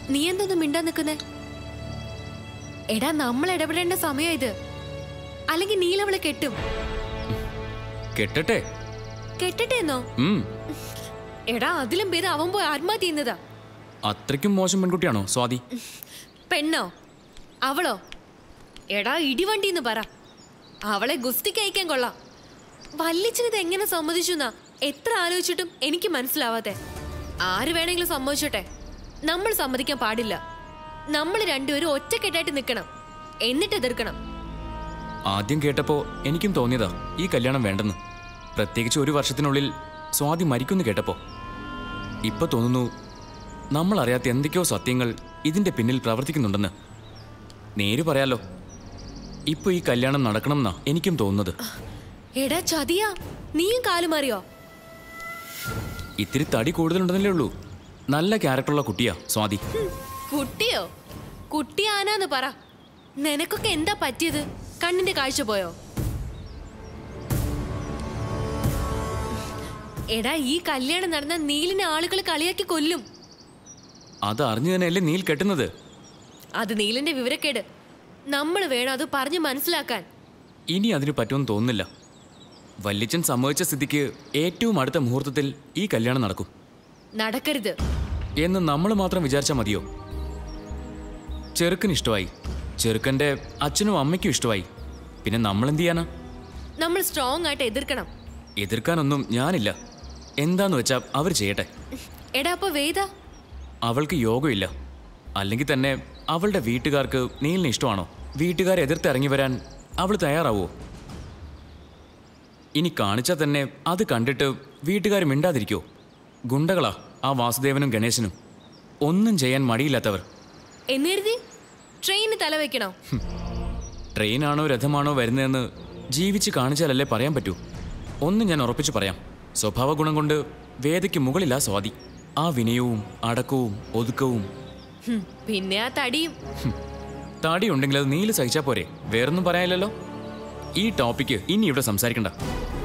നീ എന്തൊന്നും മിണ്ടാ നിൽക്കുന്നേ എടാ നമ്മൾ ഇടപെടേണ്ട സമയം ഇത് അല്ലെങ്കിൽ നീൽ അവളെ കെട്ടും കെട്ടട്ടെ കെട്ടട്ടെ എന്നോ ഉം എടാ അതിലും പേര് അവൻ പോയി ആത്മഹത്യ ചെയ്യുന്നതാ അത്രയ്ക്കും മോശം പെൺകുട്ടിയാണോ സ്വാതി പെണ്ണോ അവളോ എടാ ഇടിവണ്ടി എന്ന് പറ അവളെ ഗുസ്തിക്ക് അയക്കാൻ കൊള്ളാം വല്ലിച്ചിനത് എങ്ങനെ സമ്മതിച്ചു എന്നാ എത്ര ആലോചിച്ചിട്ടും എനിക്ക് മനസ്സിലാവാതെ ആര് വേണമെങ്കിലും സമ്മതിച്ചോട്ടെ നമ്മൾ സമ്മതിക്കാൻ പാടില്ല നമ്മൾ രണ്ടുപേരും ഒറ്റക്കെട്ടായിട്ട് നിൽക്കണം എന്നിട്ട് എതിർക്കണം ആദ്യം കേട്ടപ്പോ എനിക്കും തോന്നിയതാ ഈ കല്യാണം വേണ്ടെന്ന് പ്രത്യേകിച്ച് ഒരു വർഷത്തിനുള്ളിൽ സ്വാതി മരിക്കുന്നു കേട്ടപ്പോ ഇപ്പൊ തോന്നുന്നു നമ്മൾ അറിയാത്ത എന്തൊക്കെയോ സത്യങ്ങൾ ഇതിന്റെ പിന്നിൽ പ്രവർത്തിക്കുന്നുണ്ടെന്ന് നേര് പറയാലോ ഇപ്പൊ ഈ കല്യാണം നടക്കണം എന്നാ എനിക്കും തോന്നുന്നത് എടാ ചതിയാ നീയും കാലുമാറിയോ ഇത്തിരി തടി കൂടുതലുണ്ടെന്നല്ലേ ഉള്ളൂ നല്ല ക്യാരക്ടറുള്ള കുട്ടിയാ സ്വാതി ഹും, കുട്ടിയോ കുട്ടി ആനാന്ന് പറ നിനക്കൊക്കെ എന്താ പറ്റിയത് കണ്ണിന്റെ കാഴ്ച പോയോ എടാ ഈ കല്യാണം നടന്ന നീലിനെ ആളുകൾ കളിയാക്കി കൊല്ലും അത് അറിഞ്ഞു തന്നെയല്ലേ നീൽ കെട്ടുന്നത് അത് നീലിന്റെ വിവരക്കേട് നമ്മൾ വേണം അത് പറഞ്ഞ് മനസ്സിലാക്കാൻ ഇനി അതിന് പറ്റുമെന്ന് തോന്നുന്നില്ല വല്യച്ചൻ സമ്മതിച്ച സ്ഥിതിക്ക് ഏറ്റവും അടുത്ത മുഹൂർത്തത്തിൽ ഈ കല്യാണം നടക്കും നടക്കരുത് എന്ന് നമ്മൾ മാത്രം വിചാരിച്ചാൽ മതിയോ ചെറുക്കന് ഇഷ്ടമായി ചെറുക്കൻ്റെ അച്ഛനും അമ്മയ്ക്കും ഇഷ്ടമായി പിന്നെ നമ്മൾ എന്ത് ചെയ്യാനാ നമ്മൾ സ്ട്രോങ് ആയിട്ട് എതിർക്കണം എതിർക്കാനൊന്നും ഞാനില്ല എന്താന്ന് വെച്ചാൽ അവർ ചെയ്യട്ടെ എടാ അപ്പൊ വേദ അവൾക്ക് യോഗമില്ല അല്ലെങ്കിൽ തന്നെ അവളുടെ വീട്ടുകാർക്ക് നീലിന് ഇഷ്ടമാണോ വീട്ടുകാരെ എതിർത്ത് ഇറങ്ങി വരാൻ അവൾ തയ്യാറാവോ ഇനി കാണിച്ചാൽ തന്നെ അത് കണ്ടിട്ട് വീട്ടുകാർ മിണ്ടാതിരിക്കോ ഗുണ്ടകളാ ആ വാസുദേവനും ഗണേശനും ഒന്നും ചെയ്യാൻ മടിയില്ലാത്തവർ എന്നെഴുതി ട്രെയിന് തലവെക്കണോ ട്രെയിനാണോ രഥമാണോ വരുന്നതെന്ന് ജീവിച്ച് കാണിച്ചാലല്ലേ പറയാൻ പറ്റൂ ഒന്ന് ഞാൻ ഉറപ്പിച്ചു പറയാം സ്വഭാവ ഗുണം കൊണ്ട് വേദയ്ക്ക് മുകളിലാ സ്വാതി ആ വിനയവും അടക്കവും ഒതുക്കവും ഹും, പിന്നെ ആ തടിയും ഹും, തടി ഉണ്ടെങ്കിൽ അത് നീല് സഹിച്ചാൽ പോരെ വേറൊന്നും പറയാനില്ലല്ലോ ഈ ടോപ്പിക്ക് ഇനി ഇവിടെ സംസാരിക്കണ്ട